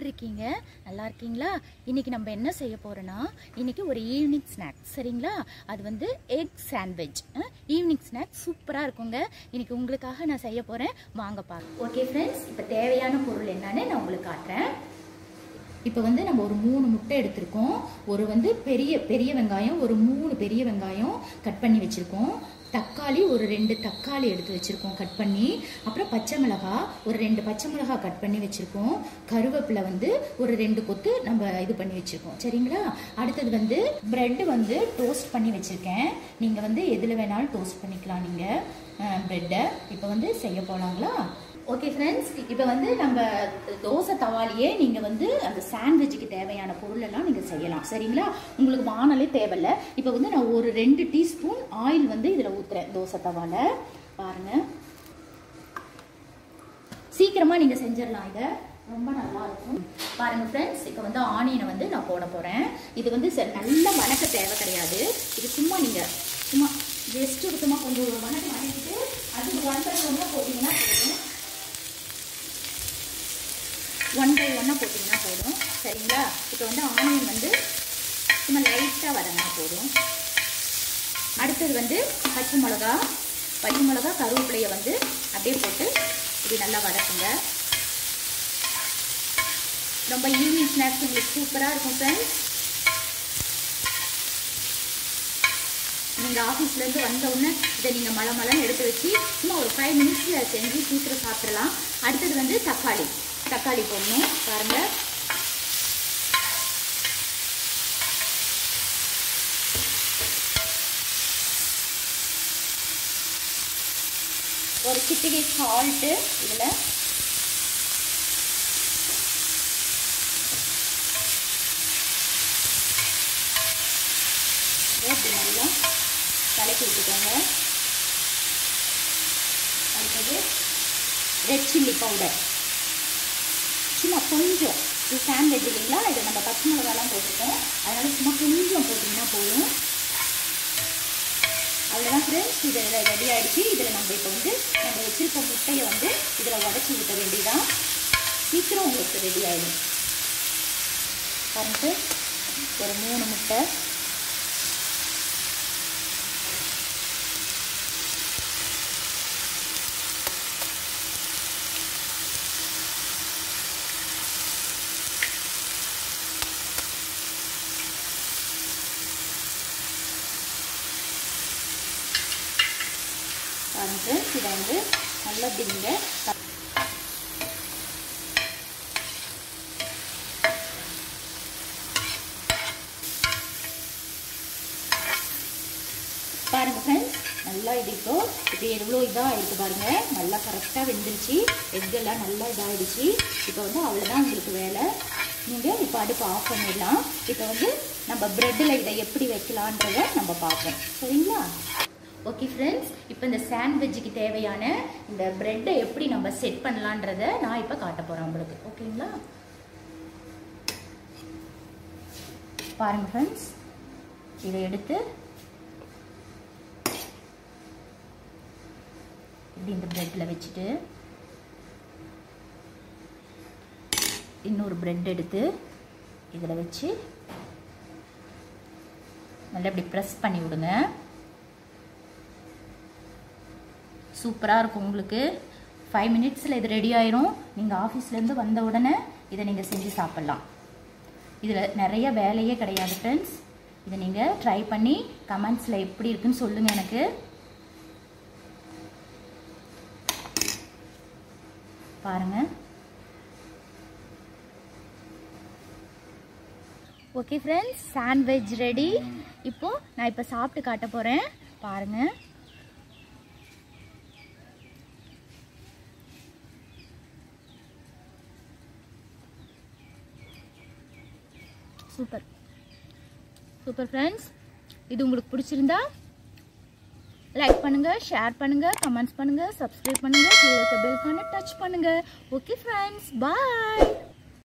இருக்கீங்க நல்லா இருக்கீங்களா இன்னைக்கு நம்ம என்ன செய்ய போறோம்னா இன்னைக்கு ஒரு ஈவினிங் ஸ்நாக் சரிங்களா அது வந்து எக் சாண்ட்விச் ஈவினிங் ஸ்நாக் சூப்பராக இருக்குங்க இன்னைக்கு உங்களுக்காக நான் செய்ய போறேன் வாங்க பார்க்க ஓகே ஃப்ரெண்ட்ஸ் இப்போ தேவையான பொருள் என்னன்னு நான் உங்களுக்கு காட்டுறேன் இப்போ வந்து நம்ம ஒரு மூணு முட்டை எடுத்திருக்கோம் ஒரு வந்து பெரிய பெரிய வெங்காயம் ஒரு மூணு பெரிய வெங்காயம் கட் பண்ணி வச்சுருக்கோம் தக்காளி ஒரு ரெண்டு தக்காளி எடுத்து வச்சுருக்கோம் கட் பண்ணி அப்புறம் பச்சை மிளகா ஒரு ரெண்டு பச்சை மிளகா கட் பண்ணி வச்சுருக்கோம் கருவேப்பிலை வந்து ஒரு ரெண்டு கொத்து நம்ம இது பண்ணி வச்சுருக்கோம் சரிங்களா அடுத்தது வந்து ப்ரெட்டு வந்து டோஸ்ட் பண்ணி வச்சுருக்கேன் நீங்கள் வந்து எதில் வேணாலும் டோஸ்ட் பண்ணிக்கலாம் நீங்கள் ப்ரெட்டை இப்போ வந்து செய்ய போகலாங்களா ஓகே ஃப்ரெண்ட்ஸ் இப்போ வந்து நம்ம தோசை தவாலியே நீங்கள் வந்து அந்த சாண்ட்விச்சுக்கு தேவையான பொருள் எல்லாம் நீங்கள் செய்யலாம் சரிங்களா உங்களுக்கு வானலே தேவையில்ல இப்போ வந்து நான் ஒரு ரெண்டு டீஸ்பூன் ஆயில் வந்து இதில் ஊற்றுறேன் தோசை தவால பாருங்க சீக்கிரமாக நீங்கள் செஞ்சிடலாம் இதை ரொம்ப நல்லா இருக்கும் பாருங்க ஃப்ரெண்ட்ஸ் இப்போ வந்து ஆனியனை வந்து நான் போட போகிறேன் இது வந்து சரி நல்லா வணக்க தேவை கிடையாது இது சும்மா நீங்கள் சும்மா ஜஸ்ட் சும்மா கொஞ்சம் ஒரு வணக்கம் வணக்கிட்டு அதுக்கு ஒன் பை ஒன்னாக போட்டிங்கன்னா போதும் ஒன் பை ஒன்னாக போட்டிங்கன்னா போதும் சரிங்களா இப்போ வந்து ஆனியன் வந்து சும்மா லைட்டாக வதங்கினா போதும் அடுத்தது வந்து பச்சை மிளகா பச்சை மிளகா கருவேப்பிலையை வந்து அப்படியே போட்டு இப்படி நல்லா வதக்குங்க ரொம்ப ஈவினிங் ஸ்நாக்ஸ் உங்களுக்கு சூப்பராக இருக்கும் ஃப்ரெண்ட்ஸ் நீங்கள் ஆஃபீஸ்லேருந்து வந்த உடனே இதை நீங்கள் மலை மலைன்னு எடுத்து வச்சு சும்மா ஒரு ஃபைவ் மினிட்ஸில் செஞ்சு சீக்கிரம் சாப்பிட்றலாம் அடுத்தது வந்து தக்காளி தக்காளி போடணும் பாருங்கள் ஒரு சிட்டிகை சால்ட்டு இதில் இப்படி நல்லா கலக்கி விட்டுக்கோங்க அடுத்தது ரெட் சில்லி பவுடர் சும்மா கொஞ்சம் இது சாண்ட்விச் இல்லைங்களா இதை நம்ம பச்சை மிளகாலாம் போட்டிருக்கோம் அதனால் சும்மா கொஞ்சம் போட்டிங்கன்னா போதும் அவ்வளோதான் ஃப்ரெண்ட்ஸ் இது ரெடி ஆகிடுச்சு இதில் நம்ம இப்போ வந்து நம்ம வச்சுருக்க முட்டையை வந்து இதில் உடச்சி விட்ட வேண்டியதான் சீக்கிரம் உங்களுக்கு ரெடி ஆகிடும் பாருங்க ஒரு மூணு முட்டை பாருங்க இதை வந்து நல்லா பிடிங்க பாருங்க ஃப்ரெண்ட்ஸ் நல்லா இது இப்போ இப்போ எவ்வளோ இதாக ஆயிருக்கு பாருங்க நல்லா கரெக்டாக வெந்துருச்சு எக்கெல்லாம் நல்லா இதாகிடுச்சு இப்போ வந்து அவ்வளோதான் உங்களுக்கு வேலை நீங்கள் இப்போ அடுப்பு ஆஃப் பண்ணிடலாம் இப்போ வந்து நம்ம ப்ரெட்டில் இதை எப்படி வைக்கலான்றதை நம்ம பார்ப்போம் சரிங்களா ஓகே ஃப்ரெண்ட்ஸ் இப்போ இந்த சாண்ட்விட்ஜுக்கு தேவையான இந்த ப்ரெட்டை எப்படி நம்ம செட் பண்ணலான்றத நான் இப்போ காட்ட போகிறேன் உங்களுக்கு ஓகேங்களா பாருங்க ஃப்ரெண்ட்ஸ் இதை எடுத்து இப்படி இந்த ப்ரெட்டில் வச்சுட்டு இன்னொரு ப்ரெட் எடுத்து இதில் வச்சு நல்லா இப்படி ப்ரெஸ் பண்ணி விடுங்க சூப்பராக இருக்கும் உங்களுக்கு ஃபைவ் மினிட்ஸில் இது ரெடி ஆயிரும் நீங்கள் ஆஃபீஸ்லேருந்து வந்த உடனே இதை நீங்கள் செஞ்சு சாப்பிட்லாம் இதில் நிறைய வேலையே கிடையாது ஃப்ரெண்ட்ஸ் இதை நீங்கள் ட்ரை பண்ணி கமெண்ட்ஸில் எப்படி இருக்குன்னு சொல்லுங்கள் எனக்கு பாருங்கள் ஓகே ஃப்ரெண்ட்ஸ் சாண்ட்விச் ரெடி இப்போது நான் இப்போ சாப்பிட்டு காட்ட போகிறேன் பாருங்கள் சூப்பர் சூப்பர் ஃப்ரெண்ட்ஸ் இது உங்களுக்கு பிடிச்சிருந்தா லைக் பண்ணுங்க ஷேர் பண்ணுங்க கமெண்ட்ஸ் பண்ணுங்க சப்ஸ்கிரைப் பண்ணுங்க கீழே பெல் பண்ண டச் பண்ணுங்க ஓகே ஃப்ரெண்ட்ஸ் பாய்